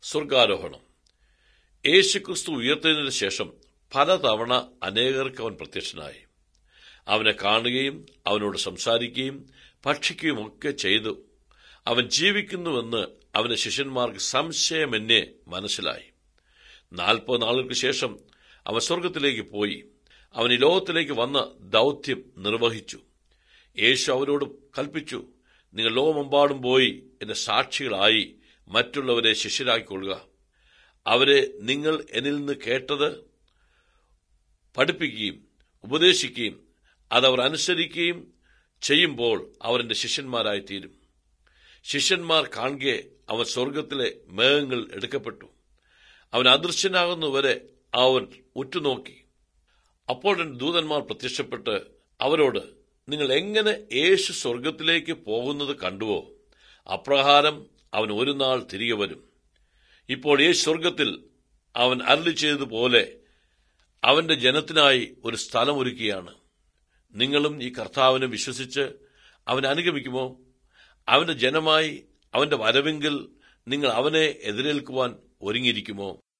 സ്വർഗാരോഹണം യേശുക്രിസ്തു ഉയർത്തതിനു ശേഷം പലതവണ അനേകർക്ക് അവൻ പ്രത്യക്ഷനായി അവനെ കാണുകയും അവനോട് സംസാരിക്കുകയും ഭക്ഷിക്കുകയും ഒക്കെ ചെയ്തു അവൻ ജീവിക്കുന്നുവെന്ന് അവന്റെ ശിഷ്യന്മാർക്ക് സംശയമെന്നെ മനസ്സിലായി നാൽപ്പത് നാളുകൾക്ക് ശേഷം അവൻ സ്വർഗത്തിലേക്ക് പോയി അവൻ ഈ ലോകത്തിലേക്ക് വന്ന ദൗത്യം നിർവഹിച്ചു യേശു അവരോട് കൽപ്പിച്ചു നിങ്ങൾ ലോകമെമ്പാടും പോയി എന്റെ സാക്ഷികളായി മറ്റുള്ളവരെ ശിഷ്യരാക്കിക്കൊള്ളുക അവരെ നിങ്ങൾ എന്നിൽ നിന്ന് കേട്ടത് പഠിപ്പിക്കുകയും ഉപദേശിക്കുകയും അതവർ അനുസരിക്കുകയും ചെയ്യുമ്പോൾ അവർ എന്റെ ശിഷ്യന്മാരായി തീരും ശിഷ്യന്മാർ കാണുകെ അവൻ സ്വർഗത്തിലെ മേഘങ്ങൾ എടുക്കപ്പെട്ടു അവൻ അദൃശ്യനാകുന്നവരെ അവൻ ഉറ്റുനോക്കി അപ്പോൾ രണ്ട് ദൂതന്മാർ പ്രത്യക്ഷപ്പെട്ട് അവരോട് നിങ്ങൾ എങ്ങനെ യേശു സ്വർഗത്തിലേക്ക് പോകുന്നത് കണ്ടുവോ അപ്രകാരം അവൻ ഒരു നാൾ തിരികെ വരും ഇപ്പോൾ യേശു സ്വർഗത്തിൽ അവൻ അരളി ചെയ്തതുപോലെ അവന്റെ ജനത്തിനായി ഒരു സ്ഥലം ഒരുക്കുകയാണ് നിങ്ങളും ഈ കർത്താവിനെ വിശ്വസിച്ച് അവനെ അനുഗമിക്കുമോ അവന്റെ ജനമായി അവന്റെ വരവെങ്കിൽ നിങ്ങൾ അവനെ എതിരേൽക്കുവാൻ ഒരുങ്ങിയിരിക്കുമോ